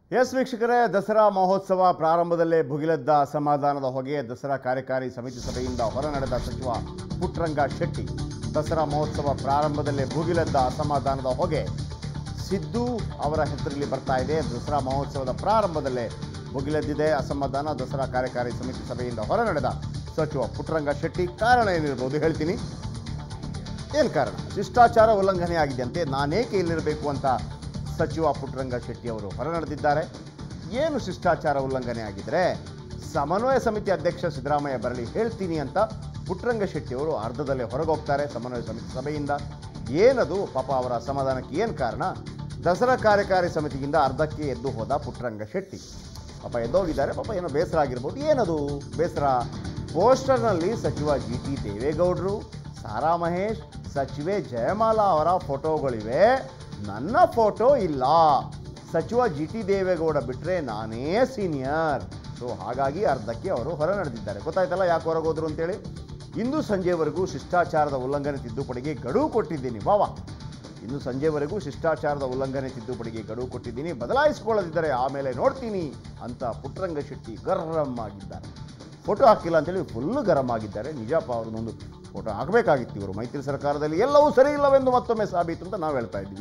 S ವೀಕ್ಷಕರೇ ದಸರಾ ಮಹೋತ್ಸವ ಪ್ರಾರಂಭದಲ್ಲೇ ಭುಗಿಲೆದ್ದ ಅಸಮಾಧಾನದ ಹೊಗೆ ದಸರಾ ಕಾರ್ಯಕಾರಿ ಸಮಿತಿ ಸಭೆಯಿಂದ ಹೊರನಡೆದ ಸಚಿವ ಪುಟ್ರಂಗ ಶೆಟ್ಟಿ ದಸರಾ ಮಹೋತ್ಸವ ಪ್ರಾರಂಭದಲ್ಲೇ ಭುಗಿಲೆದ್ದ ಅಸಮಾಧಾನದ ಹೊಗೆ ಸಿದ್ದು ಅವರ ಹೆಸರಲ್ಲಿ ಬರ್ತಾ ಇದೆ ದಸರಾ ಮಹೋತ್ಸವದ ಪ್ರಾರಂಭದಲ್ಲೇ ಭುಗಿಲೆದ್ದಿದೆ ಅಸಮಾಧಾನ ದಸರಾ ಕಾರ್ಯಕಾರಿ ಸಮಿತಿ ಸಭೆಯಿಂದ ಹೊರನಡೆದ ಸಚಿವ ಪುಟ್ರಂಗ ಶೆಟ್ಟಿ ಕಾರಣ ಏನಿರ್ಬೋದು ಹೇಳ್ತೀನಿ ಏನು ಕಾರಣ ಶಿಷ್ಟಾಚಾರ ಉಲ್ಲಂಘನೆ ಆಗಿದೆಯಂತೆ ನಾನೇಕೆ ಇಲ್ಲಿರಬೇಕು ಅಂತ ಸಚಿವ ಪುಟ್ಟರಂಗ ಶೆಟ್ಟಿ ಅವರು ಹೊರನಡೆದಿದ್ದಾರೆ ಏನು ಶಿಷ್ಟಾಚಾರ ಉಲ್ಲಂಘನೆ ಆಗಿದ್ರೆ ಸಮನ್ವಯ ಸಮಿತಿ ಅಧ್ಯಕ್ಷ ಸಿದ್ದರಾಮಯ್ಯ ಬರಲಿ ಹೇಳ್ತೀನಿ ಅಂತ ಪುಟ್ಟರಂಗ ಶೆಟ್ಟಿ ಅವರು ಅರ್ಧದಲ್ಲೇ ಹೊರಗೋಗ್ತಾರೆ ಸಮನ್ವಯ ಸಮಿತಿ ಸಭೆಯಿಂದ ಏನದು ಪಾಪ ಅವರ ಅಸಮಾಧಾನಕ್ಕೆ ಏನು ಕಾರಣ ದಸರಾ ಕಾರ್ಯಕಾರಿ ಸಮಿತಿಯಿಂದ ಅರ್ಧಕ್ಕೆ ಎದ್ದು ಹೋದ ಪುಟ್ಟರಂಗ ಶೆಟ್ಟಿ ಪಾಪ ಎದ್ದೋಗಿದ್ದಾರೆ ಪಾಪ ಏನೋ ಬೇಸರ ಆಗಿರ್ಬೋದು ಏನದು ಬೇಸರ ಪೋಸ್ಟರ್ನಲ್ಲಿ ಸಚಿವ ಜಿ ಟಿ ದೇವೇಗೌಡರು ಸಾರಾ ಮಹೇಶ್ ಸಚಿವೆ ಜಯಮಾಲಾ ಅವರ ಫೋಟೋಗಳಿವೆ ನನ್ನ ಫೋಟೋ ಇಲ್ಲ ಸಚಿವ ಜಿ ಟಿ ದೇವೇಗೌಡ ಬಿಟ್ಟರೆ ನಾನೇ ಸೀನಿಯರ್ ಸೊ ಹಾಗಾಗಿ ಅರ್ಧಕ್ಕೆ ಅವರು ಹೊರ ನಡೆದಿದ್ದಾರೆ ಗೊತ್ತಾಯ್ತಲ್ಲ ಯಾಕೆ ಹೊರಗೋದ್ರು ಅಂತೇಳಿ ಇಂದು ಸಂಜೆವರೆಗೂ ಶಿಷ್ಟಾಚಾರದ ಉಲ್ಲಂಘನೆ ತಿದ್ದುಪಡಿಗೆ ಗಡುವು ಕೊಟ್ಟಿದ್ದೀನಿ ವಾವಾ ಇನ್ನು ಸಂಜೆವರೆಗೂ ಶಿಷ್ಟಾಚಾರದ ಉಲ್ಲಂಘನೆ ತಿದ್ದುಪಡಿಗೆ ಗಡುವು ಕೊಟ್ಟಿದ್ದೀನಿ ಬದಲಾಯಿಸಿಕೊಳ್ಳದಿದ್ದರೆ ಆಮೇಲೆ ನೋಡ್ತೀನಿ ಅಂತ ಪುಟ್ಟರಂಗ ಶೆಟ್ಟಿ ಗರ್ರಮ್ ಆಗಿದ್ದಾರೆ ಫೋಟೋ ಹಾಕಿಲ್ಲ ಅಂತೇಳಿ ಫುಲ್ಲು ಗರಂ ಆಗಿದ್ದಾರೆ ನಿಜಪ್ಪ ಅವ್ರನ್ನೊಂದು ಫೋಟೋ ಹಾಕಬೇಕಾಗಿತ್ತು ಇವರು ಮೈತ್ರಿ ಸರ್ಕಾರದಲ್ಲಿ ಎಲ್ಲವೂ ಸರಿ ಇಲ್ಲವೆಂದು ಮತ್ತೊಮ್ಮೆ ಸಾಬೀತು ಅಂತ ನಾವು ಹೇಳ್ತಾ ಇದ್ವಿ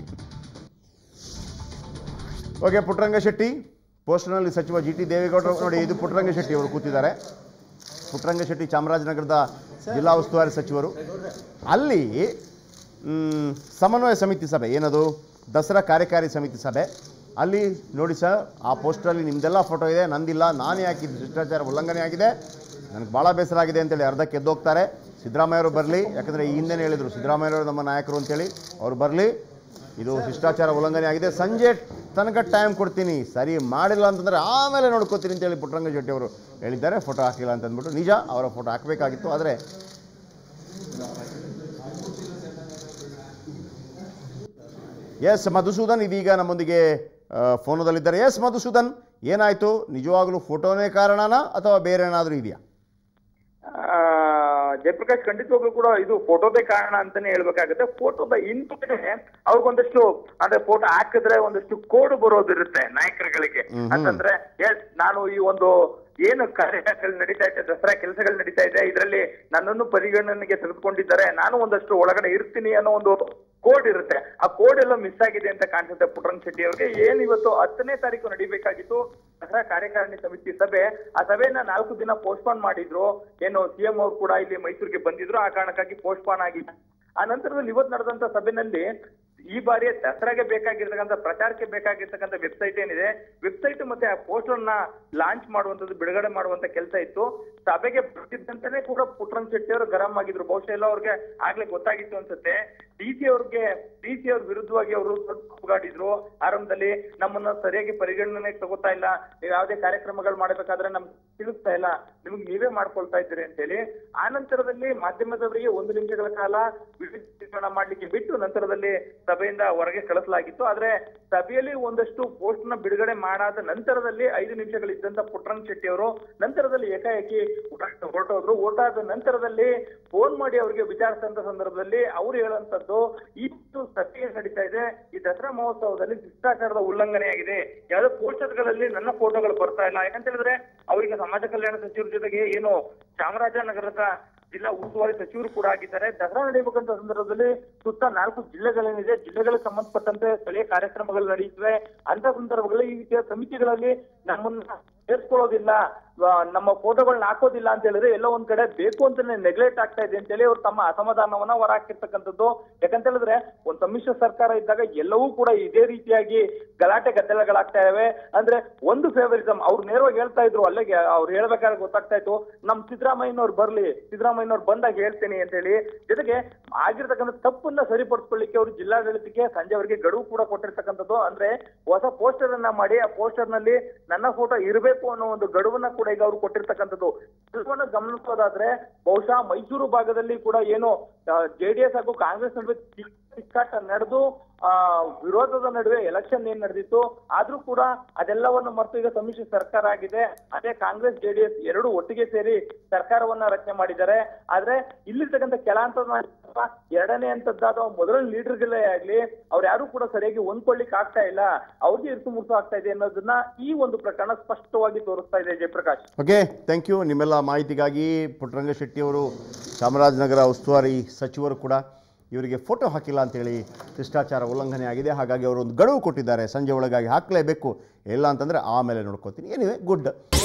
ಓಕೆ ಪುಟ್ಟರಂಗ ಶೆಟ್ಟಿ ಪೋಸ್ಟರ್ನಲ್ಲಿ ಸಚಿವ ಜಿ ಟಿ ದೇವೇಗೌಡರು ನೋಡಿ ಇದು ಪುಟ್ಟರಂಗ ಶೆಟ್ಟಿ ಅವರು ಕೂತಿದ್ದಾರೆ ಪುಟ್ಟರಂಗ ಶೆಟ್ಟಿ ಚಾಮರಾಜನಗರದ ಜಿಲ್ಲಾ ಉಸ್ತುವಾರಿ ಸಚಿವರು ಅಲ್ಲಿ ಮ್, ಸಮನ್ವಯ ಸಮಿತಿ ಸಭೆ ಏನದು ದಸರಾ ಕಾರ್ಯಕಾರಿ ಸಮಿತಿ ಸಭೆ ಅಲ್ಲಿ ನೋಡಿ ಸರ್ ಆ ಪೋಸ್ಟರಲ್ಲಿ ನಿಮ್ಮದೆಲ್ಲ ಫೋಟೋ ಇದೆ ನಂದಿಲ್ಲ ನಾನೇ ಹಾಕಿದ್ದು ಶಿಷ್ಟಾಚಾರ ಉಲ್ಲಂಘನೆ ಆಗಿದೆ ನನಗೆ ಭಾಳ ಬೇಸರ ಆಗಿದೆ ಅಂತೇಳಿ ಅರ್ಧಕ್ಕೆ ಎದ್ದೋಗ್ತಾರೆ ಸಿದ್ದರಾಮಯ್ಯವರು ಬರಲಿ ಯಾಕಂದರೆ ಈ ಹಿಂದೆನೇ ಹೇಳಿದರು ಸಿದ್ದರಾಮಯ್ಯವರು ನಮ್ಮ ನಾಯಕರು ಅಂತೇಳಿ ಅವ್ರು ಬರಲಿ ಇದು ಶಿಷ್ಟಾಚಾರ ಉಲ್ಲಂಘನೆ ಆಗಿದೆ ಸಂಜೆ ತನಕ ಟೈಮ್ ಕೊಡ್ತೀನಿ ಸರಿ ಮಾಡಿಲ್ಲ ಅಂತಂದರೆ ಆಮೇಲೆ ನೋಡ್ಕೋತೀನಿ ಅಂತೇಳಿ ಪುಟ್ಟರಂಗ ಶೆಟ್ಟಿ ಅವರು ಹೇಳಿದ್ದಾರೆ ಫೋಟೋ ಹಾಕಿಲ್ಲ ಅಂತ ಅಂದ್ಬಿಟ್ಟು ನಿಜ ಅವರ ಫೋಟೋ ಹಾಕಬೇಕಾಗಿತ್ತು ಆದರೆ ಎಸ್ ಮಧುಸೂದನ್ ಇದೀಗ ನಮ್ಮೊಂದಿಗೆ ಆ, ಫೋನದಲ್ಲಿದ್ದಾರೆ ಎಸ್ ಮಧುಸೂದನ್ ಏನಾಯಿತು ನಿಜವಾಗ್ಲೂ ಫೋಟೋನೇ ಕಾರಣನಾ ಅಥವಾ ಬೇರೆ ಏನಾದರೂ ಇದೆಯಾ ಆ, ಜಯಪ್ರಕಾಶ್ ಖಂಡಿತವಾಗ್ಲೂ ಕೂಡ ಇದು ಫೋಟೋದೇ ಕಾರಣ ಅಂತಾನೆ ಹೇಳ್ಬೇಕಾಗುತ್ತೆ ಫೋಟೋದ ಹಿಂದ್ಗಡೆ ಅವ್ರಿಗೊಂದಷ್ಟು ಅಂದ್ರೆ ಫೋಟೋ ಹಾಕಿದ್ರೆ ಒಂದಷ್ಟು ಕೋಡ್ ಬರೋದಿರುತ್ತೆ ನಾಯಕರುಗಳಿಗೆ ಹ್ಮ್ ಹ್ಮ್. ಅಂತಂದ್ರೆ ಎಸ್ ನಾನು ಈ ಒಂದು ಏನು ಕಾರ್ಯಕ್ರಮಗಳು ನಡೀತಾ ಇದೆ ದಸರಾ ಕೆಲಸಗಳು ನಡೀತಾ ಇದೆ ಇದರಲ್ಲಿ ನನ್ನನ್ನು ಪರಿಗಣನೆಗೆ ತೆಗೆದುಕೊಂಡಿದ್ದಾರೆ ನಾನು ಒಂದಷ್ಟು ಒಳಗಡೆ ಇರ್ತೀನಿ ಅನ್ನೋ ಒಂದು ಕೋಡ್ ಇರುತ್ತೆ ಆ ಕೋಡ್ ಎಲ್ಲ ಮಿಸ್ ಆಗಿದೆ ಅಂತ ಕಾಣಿಸುತ್ತೆ ಪುಟ್ಟರಂಗ್ ಶೆಟ್ಟಿ ಅವರಿಗೆ ಏನ್ ಇವತ್ತು ಹತ್ತನೇ ತಾರೀಕು ನಡಿಬೇಕಾಗಿತ್ತು ದಸರಾ ಕಾರ್ಯಕಾರಿಣಿ ಸಮಿತಿ ಸಭೆ ಆ ಸಭೆಯನ್ನ ನಾಲ್ಕು ದಿನ ಪೋಸ್ಟ್ಪೋನ್ ಮಾಡಿದ್ರು ಏನು ಸಿಎಂ ಅವರು ಕೂಡ ಇಲ್ಲಿ ಮೈಸೂರಿಗೆ ಬಂದಿದ್ರು ಆ ಕಾರಣಕ್ಕಾಗಿ ಪೋಸ್ಟ್ಪೋನ್ ಆಗಿದೆ ಆ ನಂತರದಲ್ಲಿ ಇವತ್ತು ನಡೆದಂತ ಸಭೆಯಲ್ಲಿ ಈ ಬಾರಿ ದಸರಾಗೆ ಬೇಕಾಗಿರ್ತಕ್ಕಂಥ ಪ್ರಚಾರಕ್ಕೆ ಬೇಕಾಗಿರ್ತಕ್ಕಂಥ ವೆಬ್ಸೈಟ್ ಏನಿದೆ ವೆಬ್ಸೈಟ್ ಮತ್ತೆ ಆ ಪೋಸ್ಟರ್ ನ ಲಾಂಚ್ ಮಾಡುವಂತದ್ದು ಬಿಡುಗಡೆ ಮಾಡುವಂತ ಕೆಲಸ ಇತ್ತು ಸಭೆಗೆ ಬರ್ತಿದ್ದಂತಾನೆ ಕೂಡ ಪುಟ್ಟರಂಗ್ ಶೆಟ್ಟಿ ಅವರು ಗರಂ ಆಗಿದ್ರು ಬಹುಶಃ ಎಲ್ಲ ಅವ್ರಿಗೆ ಆಗ್ಲೇ ಗೊತ್ತಾಗಿತ್ತು ಅನ್ಸುತ್ತೆ ಡಿ ಸಿ ಅವ್ರಿಗೆ ಡಿ ಸಿ ಅವ್ರ ವಿರುದ್ಧವಾಗಿ ಅವರು ಹೋಗಾಡಿದ್ರು ಆರಂಭದಲ್ಲಿ ನಮ್ಮನ್ನ ಸರಿಯಾಗಿ ಪರಿಗಣನೆಗೆ ತಗೋತಾ ಇಲ್ಲ ನೀವು ಯಾವುದೇ ಕಾರ್ಯಕ್ರಮಗಳು ಮಾಡಬೇಕಾದ್ರೆ ನಮ್ಗೆ ತಿಳಿಸ್ತಾ ಇಲ್ಲ ನಿಮ್ಗೆ ನೀವೇ ಮಾಡ್ಕೊಳ್ತಾ ಇದ್ದೀರಿ ಅಂತೇಳಿ ಆ ನಂತರದಲ್ಲಿ ಮಾಧ್ಯಮದವರಿಗೆ ಒಂದು ನಿಮಿಷಗಳ ಕಾಲ ವಿವರಣೆ ಮಾಡ್ಲಿಕ್ಕೆ ಬಿಟ್ಟು ನಂತರದಲ್ಲಿ ಸಭೆಯಿಂದ ಹೊರಗೆ ಕಳಿಸಲಾಗಿತ್ತು ಆದ್ರೆ ಸಭೆಯಲ್ಲಿ ಒಂದಷ್ಟು ಪೋಸ್ಟ್ ನ ಬಿಡುಗಡೆ ಮಾಡಾದ ನಂತರದಲ್ಲಿ ಐದು ನಿಮಿಷಗಳಿದ್ದಂತ ಪುಟ್ಟರಂಗ್ ಶೆಟ್ಟಿ ಅವರು ನಂತರದಲ್ಲಿ ಏಕಾಏಕಿ ಹೊರಟ- ಹೊರಟೋದ್ರು ಹೊರಟಾದ ನಂತರದಲ್ಲಿ ಫೋನ್ ಮಾಡಿ ಅವರಿಗೆ ವಿಚಾರಿಸಿದಂತ ಸಂದರ್ಭದಲ್ಲಿ ಅವ್ರು ಹೇಳುವಂತದ್ದು ಇಷ್ಟು ಸಭೆ ನಡೀತಾ ಇದೆ ಈ ದಸರಾ ಮಹೋತ್ಸವದಲ್ಲಿ ಶಿಷ್ಟಾಚಾರದ ಉಲ್ಲಂಘನೆ ಆಗಿದೆ ಯಾವುದೋ ಪೋಸ್ಟರ್ಗಳಲ್ಲಿ ನನ್ನ ಫೋಟೋಗಳು ಬರ್ತಾ ಇಲ್ಲ ಯಾಕಂತ ಹೇಳಿದ್ರೆ ಅವರಿಗೆ ಸಮಾಜ ಕಲ್ಯಾಣ ಸಚಿವರ ಜೊತೆಗೆ ಏನು ಚಾಮರಾಜನಗರದ ಜಿಲ್ಲಾ ಉಸ್ತುವಾರಿ ಸಚಿವರು ಕೂಡ ಆಗಿದ್ದಾರೆ ದಸರಾ ನಡೆಯಬೇಕಂತ ಸಂದರ್ಭದಲ್ಲಿ ಸುತ್ತ ನಾಲ್ಕು ಜಿಲ್ಲೆಗಳೇನಿದೆ ಜಿಲ್ಲೆಗಳಿಗೆ ಸಂಬಂಧಪಟ್ಟಂತೆ ಸ್ಥಳೀಯ ಕಾರ್ಯಕ್ರಮಗಳು ನಡೆಯುತ್ತವೆ ಅಂತ ಸಂದರ್ಭಗಳಲ್ಲಿ ಈ ರೀತಿಯ ಸಮಿತಿಗಳಲ್ಲಿ ನಮ್ಮನ್ನ ಸೇರ್ಸ್ಕೊಳ್ಳೋದಿಲ್ಲ ಆ, ನಮ್ಮ ಫೋಟೋಗಳನ್ನ ಹಾಕೋದಿಲ್ಲ ಅಂತ ಹೇಳಿದ್ರೆ ಎಲ್ಲೋ ಒಂದ್ ಕಡೆ ಬೇಕು ಅಂತಾನೆ ನೆಗ್ಲೆಕ್ಟ್ ಆಗ್ತಾ ಇದೆ ಅಂತ ಹೇಳಿ ಅವ್ರು ತಮ್ಮ ಅಸಮಾಧಾನವನ್ನ ಹೊರಹಾಕಿರ್ತಕ್ಕಂಥದ್ದು ಯಾಕಂತ ಹೇಳಿದ್ರೆ ಒಂದ್ ಸಮ್ಮಿಶ್ರ ಸರ್ಕಾರ ಇದ್ದಾಗ ಎಲ್ಲವೂ ಕೂಡ ಇದೇ ರೀತಿಯಾಗಿ ಗಲಾಟೆ ಗದ್ದಲಗಳಾಗ್ತಾ ಇವೆ ಅಂದ್ರೆ ಒಂದು ಫೇವರಿಸಮ್ ಅವ್ರು ನೇರವಾಗಿ ಹೇಳ್ತಾ ಇದ್ರು ಅಲ್ಲಿಗೆ ಅವ್ರು ಹೇಳ್ಬೇಕಾದ್ರೆ ಗೊತ್ತಾಗ್ತಾ ಇತ್ತು ನಮ್ ಸಿದ್ದರಾಮಯ್ಯನವ್ರು ಬರ್ಲಿ ಸಿದ್ದರಾಮಯ್ಯನವ್ರು ಬಂದಾಗ ಹೇಳ್ತೀನಿ ಅಂತ ಹೇಳಿ ಜೊತೆಗೆ ಆಗಿರ್ತಕ್ಕಂಥ ತಪ್ಪನ್ನ ಸರಿಪಡಿಸ್ಕೊಳ್ಳಿಕ್ಕೆ ಅವರು ಜಿಲ್ಲಾಡಳಿತಕ್ಕೆ ಸಂಜೆವರೆಗೆ ಗಡುವು ಕೂಡ ಕೊಟ್ಟಿರ್ತಕ್ಕಂಥದ್ದು ಅಂದ್ರೆ ಹೊಸ ಪೋಸ್ಟರ್ ಅನ್ನ ಮಾಡಿ ಆ ಪೋಸ್ಟರ್ ನಲ್ಲಿ ನನ್ನ ಫೋಟೋ ಇರಬೇಕು ಅನ್ನೋ ಒಂದು ಗಡುವನ್ನ ಕೂಡ ಈಗ ಅವರು ಕೊಟ್ಟಿರ್ತಕ್ಕಂಥದ್ದು ಎಲ್ಲವನ್ನ ಗಮನಿಸೋದಾದ್ರೆ ಬಹುಶಃ ಮೈಸೂರು ಭಾಗದಲ್ಲಿ ಕೂಡ ಏನು ಜೆಡಿಎಸ್ ಹಾಗೂ ಕಾಂಗ್ರೆಸ್ ನಡುವೆ ತೀವ್ರ ಕಿತ್ತಾಟ ನಡೆದು ಆ ವಿರೋಧದ ನಡುವೆ ಎಲೆಕ್ಷನ್ ಏನ್ ನಡೆದಿತ್ತು ಆದ್ರೂ ಕೂಡ ಅದೆಲ್ಲವನ್ನು ಮರೆತು ಈಗ ಸಮ್ಮಿಶ್ರ ಸರ್ಕಾರ ಆಗಿದೆ ಅದೇ ಕಾಂಗ್ರೆಸ್ ಜೆಡಿಎಸ್ ಎರಡು ಒಟ್ಟಿಗೆ ಸೇರಿ ಸರ್ಕಾರವನ್ನ ರಚನೆ ಮಾಡಿದ್ದಾರೆ ಆದ್ರೆ ಇಲ್ಲಿರ್ತಕ್ಕಂಥ ಕೆಲ ಹಂತದ ಎರಡನೇ ಹಂತದ್ದಾದ ಮೊದಲ ಲೀಡರ್ಗಳೇ ಆಗ್ಲಿ ಅವ್ರು ಯಾರು ಕೂಡ ಸರಿಯಾಗಿ ಹೊಂದ್ಕೊಳ್ಳಿಕ್ ಆಗ್ತಾ ಇಲ್ಲ ಅವ್ರಿಗೆ ಇರ್ಸು ಮುರ್ಸು ಆಗ್ತಾ ಇದೆ ಅನ್ನೋದನ್ನ ಈ ಒಂದು ಪ್ರಕರಣ ಸ್ಪಷ್ಟವಾಗಿ ತೋರಿಸ್ತಾ ಇದೆ ಜಯಪ್ರಕಾಶ್ ಓಕೆ ಥ್ಯಾಂಕ್ ಯು ನಿಮ್ಮೆಲ್ಲ ಮಾಹಿತಿಗಾಗಿ ಪುಟ್ಟರಂಗ ಶೆಟ್ಟಿಯವರು ಚಾಮರಾಜನಗರ ಉಸ್ತುವಾರಿ ಸಚಿವರು ಕೂಡ ಇವರಿಗೆ ಫೋಟೋ ಹಾಕಿಲ್ಲ ಅಂತೇಳಿ ಶಿಷ್ಟಾಚಾರ ಉಲ್ಲಂಘನೆ ಆಗಿದೆ ಹಾಗಾಗಿ ಅವರು ಒಂದು ಗಡುವು ಕೊಟ್ಟಿದ್ದಾರೆ ಸಂಜೆ ಒಳಗಾಗಿ ಹಾಕಲೇಬೇಕು ಇಲ್ಲ ಅಂತಂದರೆ ಆಮೇಲೆ ನೋಡ್ಕೋತೀನಿ ಏನಿವೆ ಗುಡ್